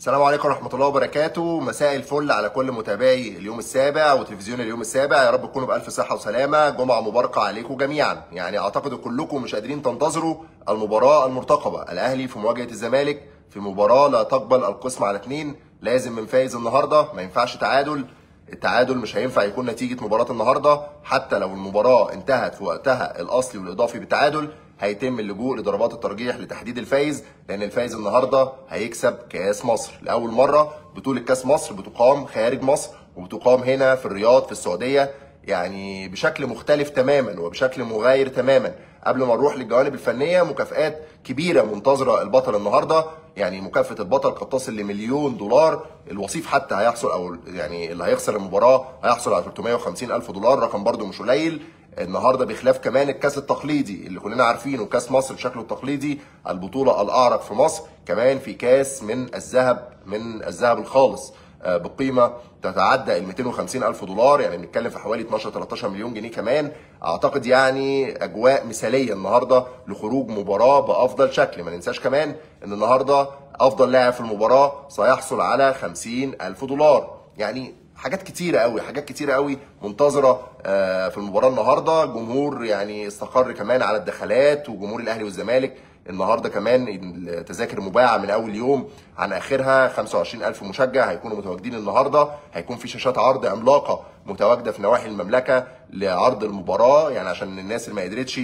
السلام عليكم ورحمة الله وبركاته مساء الفل على كل متابعي اليوم السابع وتلفزيون اليوم السابع يا رب تكونوا بألف صحة وسلامة جمعة مباركة عليكم جميعا يعني أعتقد كلكم مش قادرين تنتظروا المباراة المرتقبة الأهلي في مواجهة الزمالك في مباراة لا تقبل القسم على اتنين لازم من فايز النهاردة ما ينفعش تعادل التعادل مش هينفع يكون نتيجة مباراة النهاردة حتى لو المباراة انتهت في وقتها الأصلي والإضافي بالتعادل هيتم اللجوء لضربات الترجيح لتحديد الفايز لان الفايز النهارده هيكسب كاس مصر لاول مره بطوله كاس مصر بتقام خارج مصر وبتقام هنا في الرياض في السعوديه يعني بشكل مختلف تماما وبشكل مغاير تماما قبل ما نروح للجوانب الفنيه مكافئات كبيره منتظره البطل النهارده يعني مكافاه البطل قد تصل لمليون دولار الوصيف حتى هيحصل او يعني اللي هيخسر المباراه هيحصل على 350 الف دولار رقم برده مش قليل النهارده بخلاف كمان الكاس التقليدي اللي كلنا عارفينه كاس مصر بشكله التقليدي البطوله الاعرق في مصر كمان في كاس من الذهب من الذهب الخالص بقيمه تتعدى ال 250 الف دولار يعني بنتكلم في حوالي 12 13 مليون جنيه كمان اعتقد يعني اجواء مثاليه النهارده لخروج مباراه بافضل شكل ما ننساش كمان ان النهارده افضل لاعب في المباراه سيحصل على 50 الف دولار يعني حاجات كتيره قوي حاجات كتيره قوي منتظره في المباراه النهارده جمهور يعني استقر كمان على الدخلات وجمهور الاهلي والزمالك النهارده كمان التذاكر مباعه من اول يوم عن اخرها 25000 مشجع هيكونوا متواجدين النهارده هيكون في شاشات عرض عملاقه متواجده في نواحي المملكه لعرض المباراه يعني عشان الناس اللي ما قدرتش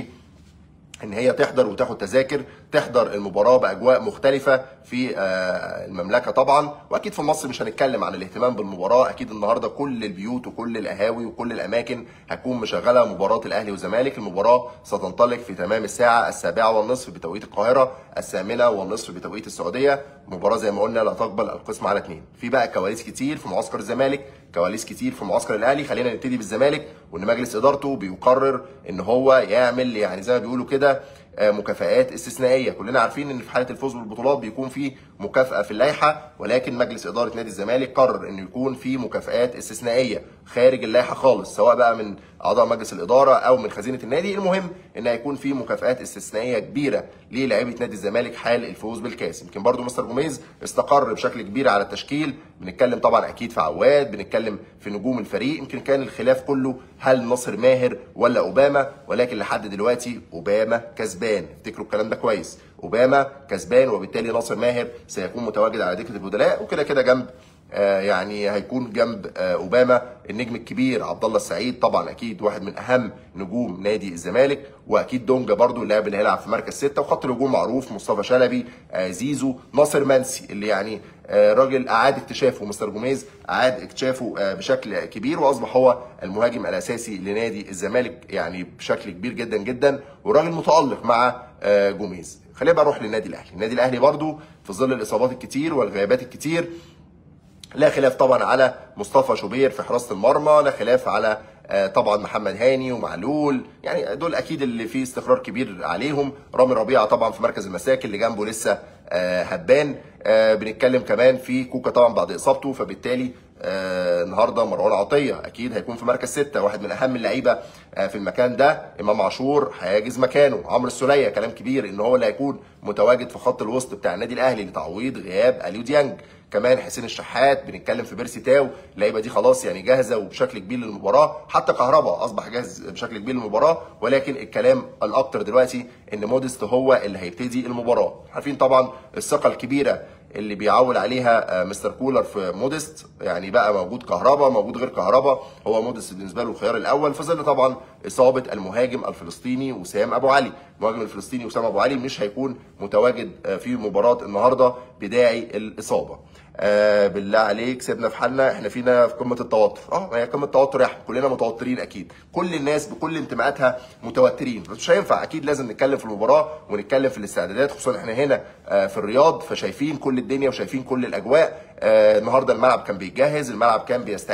ان هي تحضر وتاخد تذاكر تحضر المباراه باجواء مختلفه في المملكه طبعا واكيد في مصر مش هنتكلم عن الاهتمام بالمباراه اكيد النهارده كل البيوت وكل القهاوي وكل الاماكن هتكون مشغله مباراه الاهلي والزمالك المباراه ستنطلق في تمام الساعه السابعه والنصف بتوقيت القاهره الثامنه والنصف بتوقيت السعوديه مباراه زي ما قلنا لا تقبل القسم على اثنين في بقى كواليس كتير في معسكر الزمالك كواليس كتير في معسكر الاهلي خلينا نبتدي بالزمالك وان مجلس ادارته بيقرر ان هو يعمل يعني زي ما بيقولوا كده مكافآت استثنائيه كلنا عارفين ان في حاله الفوز بالبطولات بيكون في مكافاه في اللائحه ولكن مجلس اداره نادي الزمالك قرر انه يكون في مكافآت استثنائيه خارج اللائحه خالص سواء بقى من اعضاء مجلس الاداره او من خزينه النادي المهم ان هيكون في مكافآت استثنائيه كبيره للاعيبه نادي الزمالك حال الفوز بالكاس يمكن برضو مستر جوميز استقر بشكل كبير على التشكيل بنتكلم طبعا اكيد في عواد بنتكلم في نجوم الفريق يمكن كان الخلاف كله هل ناصر ماهر ولا اوباما ولكن لحد دلوقتي اوباما كسبان افتكروا الكلام ده كويس اوباما كسبان وبالتالي ناصر ماهر سيكون متواجد على دكه البدلاء وكده كده جنب آه يعني هيكون جنب آه اوباما النجم الكبير عبد الله السعيد طبعا اكيد واحد من اهم نجوم نادي الزمالك واكيد دونجا برضو اللاعب اللي هيلعب في مركز ستة وخط الهجوم معروف مصطفى شلبي آه زيزو ناصر منسي اللي يعني راجل اعاد اكتشافه مستر جوميز اعاد اكتشافه بشكل كبير واصبح هو المهاجم الاساسي لنادي الزمالك يعني بشكل كبير جدا جدا وراجل متالق مع جوميز خلينا بقى نروح للنادي الاهلي النادي الاهلي برضو في ظل الاصابات الكتير والغيابات الكتير لا خلاف طبعا على مصطفى شوبير في حراسه المرمى لا خلاف على طبعا محمد هاني ومعلول يعني دول اكيد اللي فيه استقرار كبير عليهم رامي ربيعه طبعا في مركز المساك اللي جنبه لسه هبان بنتكلم كمان في كوكا طبعا بعد اصابته فبالتالي النهارده مروان عطيه اكيد هيكون في مركز ستة واحد من اهم اللعيبه في المكان ده امام عاشور هيجز مكانه عمرو السوليه كلام كبير ان هو اللي هيكون متواجد في خط الوسط بتاع النادي الاهلي لتعويض غياب اليو ديانج كمان حسين الشحات بنتكلم في بيرسي تاو اللعيبه دي خلاص يعني جاهزه وبشكل كبير للمباراه حتى كهربا اصبح جاهز بشكل كبير للمباراه ولكن الكلام الاكتر دلوقتي ان موديست هو اللي هيبتدي المباراه عارفين طبعا الثقه الكبيره اللي بيعول عليها مستر كولر في موديست يعني بقى موجود كهربا موجود غير كهربا هو موديست بالنسبه له الخيار الاول في ظل طبعا اصابه المهاجم الفلسطيني وسام ابو علي المهاجم الفلسطيني وسام ابو علي مش هيكون متواجد في مباراه النهارده بداعي الاصابه آه بالله عليك سيبنا في حالنا احنا فينا في قمه التوتر اه ما هي قمه التوتر يا احمد كلنا متوترين اكيد كل الناس بكل انتماءاتها متوترين بس مش هينفع اكيد لازم نتكلم في المباراه ونتكلم في الاستعدادات خصوصا احنا هنا آه في الرياض فشايفين كل الدنيا وشايفين كل الاجواء آه النهارده الملعب كان بيتجهز الملعب كان بيستعد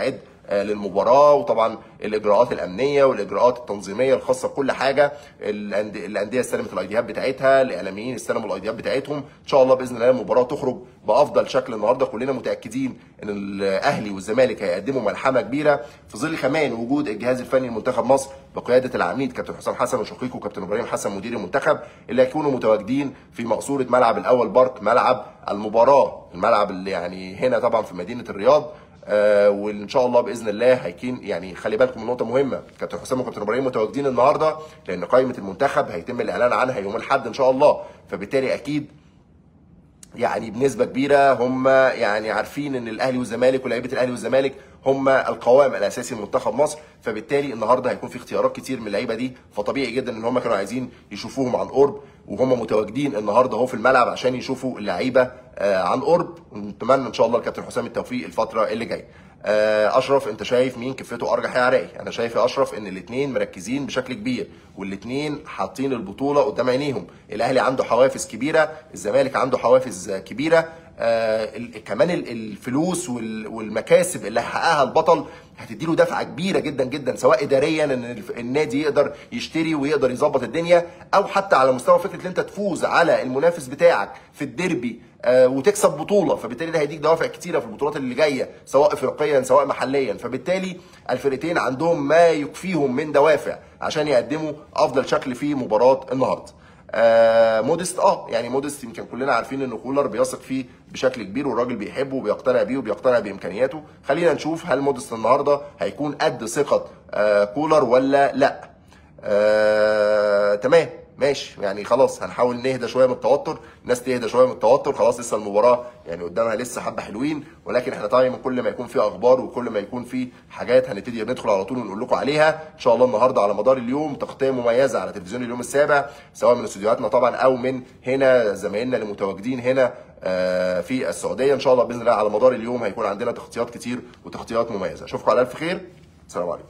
آه، للمباراه وطبعا الاجراءات الامنيه والاجراءات التنظيميه الخاصه بكل حاجه الأند- الانديه استلمت الايديات بتاعتها الاعلاميين استلموا الايديات بتاعتهم ان شاء الله باذن الله المباراه تخرج بافضل شكل النهارده كلنا متاكدين ان الاهلي والزمالك هيقدموا ملحمه كبيره في ظل كمان وجود الجهاز الفني لمنتخب مصر بقياده العميد كابتن حسام حسن وشقيقه كابتن ابراهيم حسن مدير المنتخب اللي هيكونوا متواجدين في مقصوره ملعب الاول بارك ملعب المباراه الملعب اللي يعني هنا طبعا في مدينه الرياض آه وان شاء الله باذن الله هيكون يعني خلي بالكم من نقطه مهمه كابتن حسام وكابتن ابراهيم متواجدين النهارده لان قائمه المنتخب هيتم الاعلان عنها يوم الاحد ان شاء الله فبالتالي اكيد يعني بنسبه كبيره هم يعني عارفين ان الاهلي والزمالك ولاعيبه الاهلي والزمالك هم القوام الاساسي لمنتخب مصر فبالتالي النهارده هيكون في اختيارات كتير من اللعيبه دي فطبيعي جدا ان هم كانوا عايزين يشوفوهم عن قرب وهم متواجدين النهارده اهو في الملعب عشان يشوفوا اللعيبه آه، عن قرب ونتمنى ان شاء الله الكابتن حسام التوفيق الفتره اللي جايه آه، اشرف انت شايف مين كفته ارجح يا عراقي انا شايف يا اشرف ان الاثنين مركزين بشكل كبير والاثنين حاطين البطوله قدام عينيهم الاهلي عنده حوافز كبيره الزمالك عنده حوافز كبيره آه ال- كمان ال- الفلوس وال- والمكاسب اللي هيحققها البطل هتديله دفعه كبيره جدا جدا سواء اداريا ان الف- النادي يقدر يشتري ويقدر يظبط الدنيا او حتى على مستوى فكره ان انت تفوز على المنافس بتاعك في الديربي آه وتكسب بطوله فبالتالي ده هيديك دوافع كتيره في البطولات اللي جايه سواء افريقيا سواء محليا فبالتالي الفرقتين عندهم ما يكفيهم من دوافع عشان يقدموا افضل شكل في مباراه النهارده آه موديست اه يعني موديست يمكن كلنا عارفين ان كولر بيثق فيه بشكل كبير والراجل بيحبه وبيقتنع بيه وبيقتنع بامكانياته خلينا نشوف هل موديست النهارده هيكون قد ثقه آه كولر ولا لا آه تمام ماشي يعني خلاص هنحاول نهدى شويه من التوتر الناس تهدى شويه من التوتر خلاص لسه المباراه يعني قدامها لسه حبه حلوين ولكن احنا طبعا كل ما يكون في اخبار وكل ما يكون في حاجات هنبتدي ندخل على طول ونقول لكم عليها ان شاء الله النهارده على مدار اليوم تغطيه مميزه على تلفزيون اليوم السابع سواء من استديوهاتنا طبعا او من هنا زمايلنا اللي متواجدين هنا آه، في السعوديه ان شاء الله باذن الله على مدار اليوم هيكون عندنا تغطيات كتير وتغطيات مميزه اشوفكم على الف خير السلام عليكم